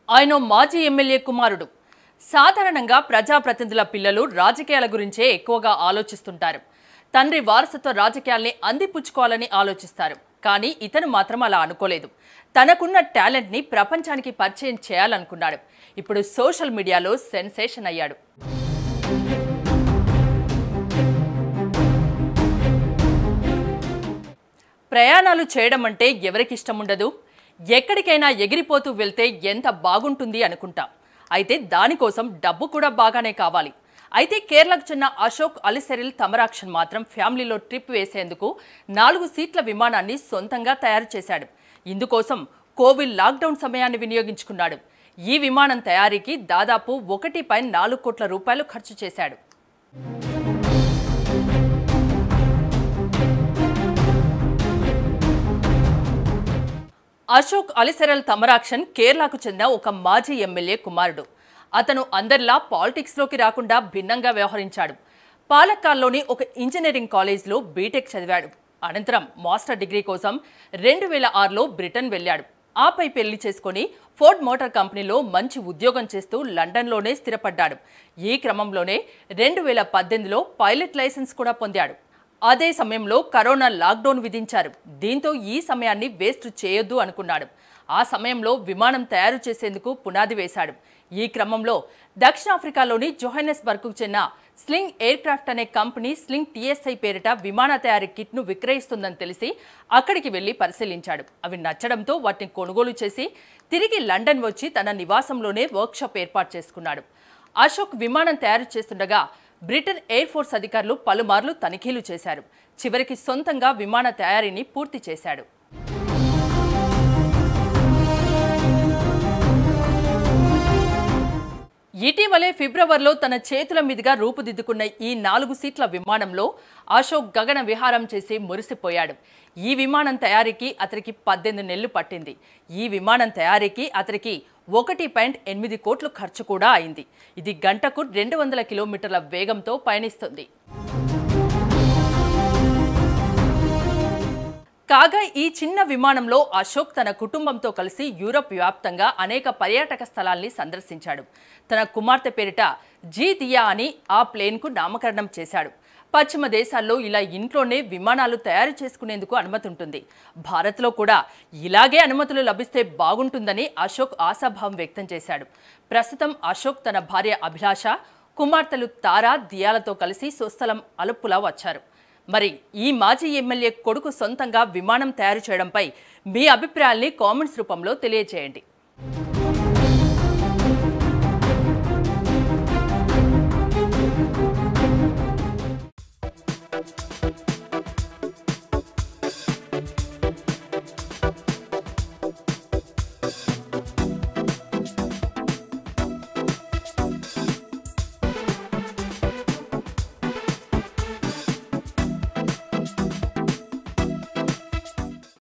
ఆయన మాజీ ఎమ్మెల్యే కుమారుడు సాధారణంగా ప్రజాప్రతినిధుల పిల్లలు రాజకీయాల గురించే ఎక్కువగా ఆలోచిస్తుంటారు తండ్రి వారసత్వ రాజకీయాల్ని అందిపుచ్చుకోవాలని ఆలోచిస్తారు కానీ ఇతను మాత్రం అలా అనుకోలేదు తనకున్న టాలెంట్ని ప్రపంచానికి పరిచయం చేయాలనుకున్నాడు ఇప్పుడు సోషల్ మీడియాలో సెన్సేషన్ అయ్యాడు ప్రయాణాలు చేయడం అంటే ఎవరికి ఇష్టం ఉండదు ఎక్కడికైనా ఎగిరిపోతూ వెళ్తే ఎంత బాగుంటుంది అనుకుంటా అయితే దానికోసం డబ్బు కూడా బాగానే కావాలి అయితే కేరళకు చెందిన అశోక్ అలిసెరిల్ తమరాక్షన్ మాత్రం ఫ్యామిలీలో ట్రిప్ వేసేందుకు నాలుగు సీట్ల విమానాన్ని సొంతంగా తయారు చేశాడు ఇందుకోసం కోవిడ్ లాక్డౌన్ సమయాన్ని వినియోగించుకున్నాడు ఈ విమానం తయారీకి దాదాపు ఒకటి పాయింట్ నాలుగు కోట్ల రూపాయలు ఖర్చు చేశాడు అశోక్ అలిసెరల్ తమరాక్షన్ కేరళకు చెందిన ఒక మాజీ ఎమ్మెల్యే కుమారుడు అతను అందరిలా పాలిటిక్స్లోకి రాకుండా భిన్నంగా వ్యవహరించాడు పాలక్కాల్లోని ఒక ఇంజనీరింగ్ కాలేజ్లో బీటెక్ చదివాడు అనంతరం మాస్టర్ డిగ్రీ కోసం రెండు వేల ఆరులో బ్రిటన్ వెళ్ళాడు ఆపై పెళ్లి చేసుకొని ఫోర్డ్ మోటార్ కంపెనీలో మంచి ఉద్యోగం చేస్తూ లండన్లోనే స్థిరపడ్డాడు ఈ క్రమంలోనే రెండు వేల పద్దెనిమిదిలో పైలట్ లైసెన్స్ కూడా పొందాడు అదే సమయంలో కరోనా లాక్డౌన్ విధించారు దీంతో ఈ సమయాన్ని వేస్ట్ చేయొద్దు అనుకున్నాడు ఆ సమయంలో విమానం తయారు చేసేందుకు పునాది వేశాడు ఈ క్రమంలో దక్షిణాఫ్రికాలోని జోహెనెస్బర్గ్కు చెందిన స్లింగ్ ఎయిర్ క్రాఫ్ట్ అనే కంపెనీ స్లింగ్ టీఎస్ఐ పేరిట విమాన తయారీ కిట్ను విక్రయిస్తుందని తెలిసి అక్కడికి వెళ్లి పరిశీలించాడు అవి నచ్చడంతో వాటిని కొనుగోలు చేసి తిరిగి లండన్ వచ్చి తన నివాసంలోనే వర్క్షాప్ ఏర్పాటు చేసుకున్నాడు అశోక్ విమానం తయారు చేస్తుండగా బ్రిటన్ ఎయిర్ ఫోర్స్ అధికారులు పలుమార్లు తనిఖీలు చేశారు చివరికి సొంతంగా విమాన తయారీని పూర్తి చేశాడు ఇటీవలే ఫిబ్రవరిలో తన చేతుల మీదుగా రూపుదిద్దుకున్న ఈ నాలుగు సీట్ల విమానంలో అశోక్ గగన విహారం చేసి మురిసిపోయాడు ఈ విమానం తయారీకి అతనికి పద్దెనిమిది నెలలు పట్టింది ఈ విమానం తయారీకి అతనికి ఒకటి పాయింట్ ఎనిమిది కోట్లు ఖర్చు కూడా అయింది ఇది గంటకు రెండు వందల కిలోమీటర్ల వేగంతో పయనిస్తుంది కాగా ఈ చిన్న విమానంలో అశోక్ తన కుటుంబంతో కలిసి యూరప్ వ్యాప్తంగా అనేక పర్యాటక స్థలాల్ని సందర్శించాడు తన కుమార్తె పేరిట జీ దియా అని ఆ ప్లేన్కు నామకరణం చేశాడు పశ్చిమ దేశాల్లో ఇలా ఇంట్లోనే విమానాలు తయారు చేసుకునేందుకు అనుమతి ఉంటుంది భారత్లో కూడా ఇలాగే అనుమతులు లభిస్తే బాగుంటుందని అశోక్ ఆశాభావం వ్యక్తం చేశాడు ప్రస్తుతం అశోక్ తన భార్య అభిలాష కుమార్తెలు తారా దియాలతో కలిసి స్వస్థలం అలుప్పులా వచ్చారు మరి ఈ మాజీ ఎమ్మెల్యే కొడుకు సొంతంగా విమానం తయారు చేయడంపై మీ అభిప్రాయాల్ని కామెంట్స్ రూపంలో తెలియజేయండి